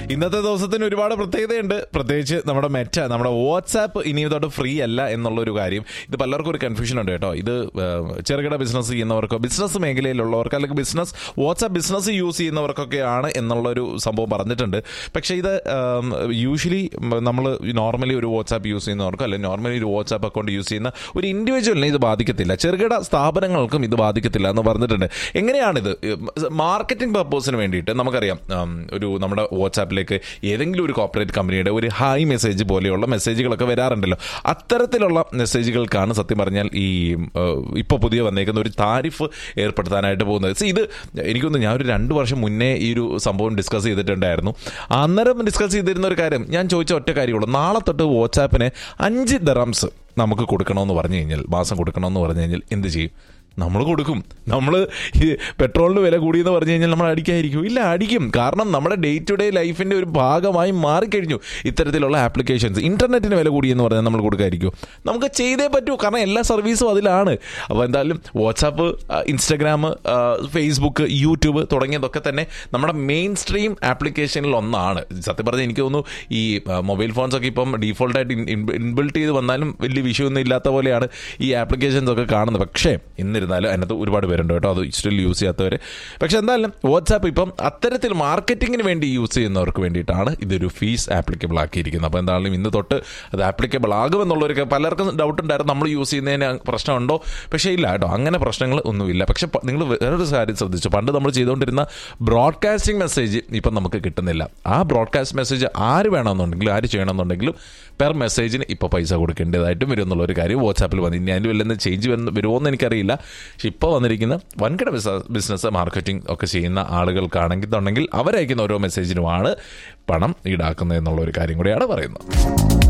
ഇന്നത്തെ ദിവസത്തിന് ഒരുപാട് പ്രത്യേകതയുണ്ട് പ്രത്യേകിച്ച് നമ്മുടെ മെറ്റ നമ്മുടെ വാട്സാപ്പ് ഇനി തൊട്ട് ഫ്രീ അല്ല എന്നുള്ള ഒരു കാര്യം ഇത് പലർക്കും ഒരു കൺഫ്യൂഷൻ ഉണ്ട് കേട്ടോ ഇത് ഏഹ്, ചെറുകിട ബിസിനസ് ചെയ്യുന്നവർക്കോ ബിസിനസ് മേഖലയിലുള്ളവർക്ക് അല്ലെങ്കിൽ ബിസിനസ് വാട്സാപ്പ് ബിസിനസ് യൂസ് ചെയ്യുന്നവർക്കൊക്കെയാണ് എന്നുള്ളൊരു സംഭവം പറഞ്ഞിട്ടുണ്ട് പക്ഷേ ഇത് യൂഷ്വലി നമ്മൾ നോർമലി ഒരു വാട്സാപ്പ് യൂസ് ചെയ്യുന്നവർക്കോ അല്ലെങ്കിൽ നോർമലി ഒരു വാട്സാപ്പ് അക്കൗണ്ട് യൂസ് ചെയ്യുന്ന ഒരു ഇൻഡിവിജ്വലിനെ ഇത് ബാധിക്കത്തില്ല ചെറുകിട സ്ഥാപനങ്ങൾക്കും ഇത് ബാധിക്കത്തില്ല എന്ന് പറഞ്ഞിട്ടുണ്ട് എങ്ങനെയാണിത് മാർക്കറ്റിംഗ് പർപ്പസിന് വേണ്ടിയിട്ട് നമുക്കറിയാം ഉം, ഒരു നമ്മുടെ വാട്സാപ്പിലേക്ക് ഏതെങ്കിലും ഒരു കോർപ്പറേറ്റ് കമ്പനിയുടെ ഒരു ഹായ് മെസ്സേജ് പോലെയുള്ള മെസ്സേജുകളൊക്കെ വരാറുണ്ടല്ലോ അത്തരത്തിലുള്ള മെസ്സേജുകൾക്കാണ് സത്യം പറഞ്ഞാൽ ഈ ഇപ്പോൾ പുതിയ വന്നേക്കുന്ന ഒരു താരിഫ് ഏർപ്പെടുത്താനായിട്ട് പോകുന്നത് See, ഇത് എനിക്കൊന്ന് ഞാൻ ഒരു രണ്ട് വർഷം മുന്നേ ഈ ഒരു സംഭവം ഡിസ്കസ് ചെയ്തിട്ടുണ്ടായിരുന്നു അന്നേരം ഡിസ്കസ് ചെയ്തിരുന്ന ഒരു കാര്യം ഞാൻ ചോദിച്ച ഒറ്റ കാര്യമുള്ളൂ നാളെ തൊട്ട് വാട്സാപ്പിന് അഞ്ച് ദറംസ് നമുക്ക് കൊടുക്കണമെന്ന് പറഞ്ഞു കഴിഞ്ഞാൽ മാസം കൊടുക്കണമെന്ന് പറഞ്ഞു കഴിഞ്ഞാൽ എന്ത് ചെയ്യും നമ്മൾ കൊടുക്കും നമ്മൾ ഈ പെട്രോളിന് വില കൂടിയെന്ന് പറഞ്ഞു കഴിഞ്ഞാൽ നമ്മൾ അടിക്കായിരിക്കും ഇല്ല അടിക്കും കാരണം നമ്മുടെ ഡേ ടു ഡേ ലൈഫിന്റെ ഒരു ഭാഗമായി മാറിക്കഴിഞ്ഞു ഇത്തരത്തിലുള്ള ആപ്ലിക്കേഷൻസ് ഇന്റർനെറ്റിന് വില കൂടിയെന്ന് പറഞ്ഞാൽ നമ്മൾ കൊടുക്കായിരിക്കും നമുക്ക് ചെയ്തേ പറ്റൂ കാരണം എല്ലാ സർവീസും അതിലാണ് അപ്പോൾ എന്തായാലും വാട്സാപ്പ് ഇൻസ്റ്റഗ്രാം ഫേസ്ബുക്ക് യൂട്യൂബ് തുടങ്ങിയതൊക്കെ തന്നെ നമ്മുടെ മെയിൻ സ്ട്രീം ആപ്ലിക്കേഷനിൽ ഒന്നാണ് സത്യം പറഞ്ഞാൽ എനിക്ക് തോന്നുന്നു ഈ മൊബൈൽ ഫോൺസ് ഒക്കെ ഇപ്പം ഡീഫോൾട്ടായിട്ട് ഇൻബിൽട്ട് ചെയ്ത് വന്നാലും വലിയ വിഷയമൊന്നും ഇല്ലാത്ത പോലെയാണ് ഈ ആപ്ലിക്കേഷൻസ് ഒക്കെ കാണുന്നത് പക്ഷേ എന്നിരുന്നാലും അതിനകത്ത് ഒരുപാട് പേരുണ്ട് കേട്ടോ അത് സ്റ്റിൽ യൂസ് ചെയ്യാത്തവർ പക്ഷേ എന്തായാലും വാട്സാപ്പ് ഇപ്പം അത്തരത്തിൽ മാർക്കറ്റിങ്ങിന് വേണ്ടി യൂസ് ചെയ്യുന്നവർക്ക് വേണ്ടിയിട്ടാണ് ഇതൊരു ഫീസ് ആപ്ലിക്കബിൾ ആക്കിയിരിക്കുന്നത് അപ്പോൾ എന്തായാലും ഇന്ന് തൊട്ട് അത് ആപ്ലിക്കബിൾ ആകുമെന്നുള്ളവർക്ക് പലർക്കും ഡൗട്ട് ഉണ്ടായിരുന്നു നമ്മൾ യൂസ് ചെയ്യുന്നതിന് പ്രശ്നമുണ്ടോ പക്ഷേ ഇല്ല കേട്ടോ അങ്ങനെ പ്രശ്നങ്ങൾ ഒന്നുമില്ല പക്ഷേ പ- നിങ്ങൾ വേറൊരു കാര്യം ശ്രദ്ധിച്ചു പണ്ട് നമ്മൾ ചെയ്തുകൊണ്ടിരുന്ന ബ്രോഡ്കാസ്റ്റിംഗ് മെസ്സേജ് ഇപ്പം നമുക്ക് കിട്ടുന്നില്ല ആ ബ്രോഡ്കാസ്റ്റ് മെസ്സേജ് ആര് വേണമെന്നുണ്ടെങ്കിലും ആര് ചെയ്യണമെന്നുണ്ടെങ്കിലും പെർ മെസ്സേജിന് ഇപ്പോൾ പൈസ കൊടുക്കേണ്ടതായിട്ടും വരും എന്നുള്ള ഒരു കാര്യം വാട്സാപ്പിൽ വന്നു ഇനി അതിൻ്റെ വല്ല ചേഞ്ച് വന്ന് വരുമോ എന്ന് എനിക്കറിയില്ല പക്ഷെ ഇപ്പോൾ വന്നിരിക്കുന്ന വൻകിട ബിസിനസ് മാർക്കറ്റിംഗ് ഒക്കെ ചെയ്യുന്ന ആളുകൾക്കാണെങ്കിൽ ഉണ്ടെങ്കിൽ അവരയക്കുന്ന ഓരോ മെസ്സേജിനുമാണ് പണം ഈടാക്കുന്നത് എന്നുള്ള ഒരു കാര്യം കൂടിയാണ് പറയുന്നത്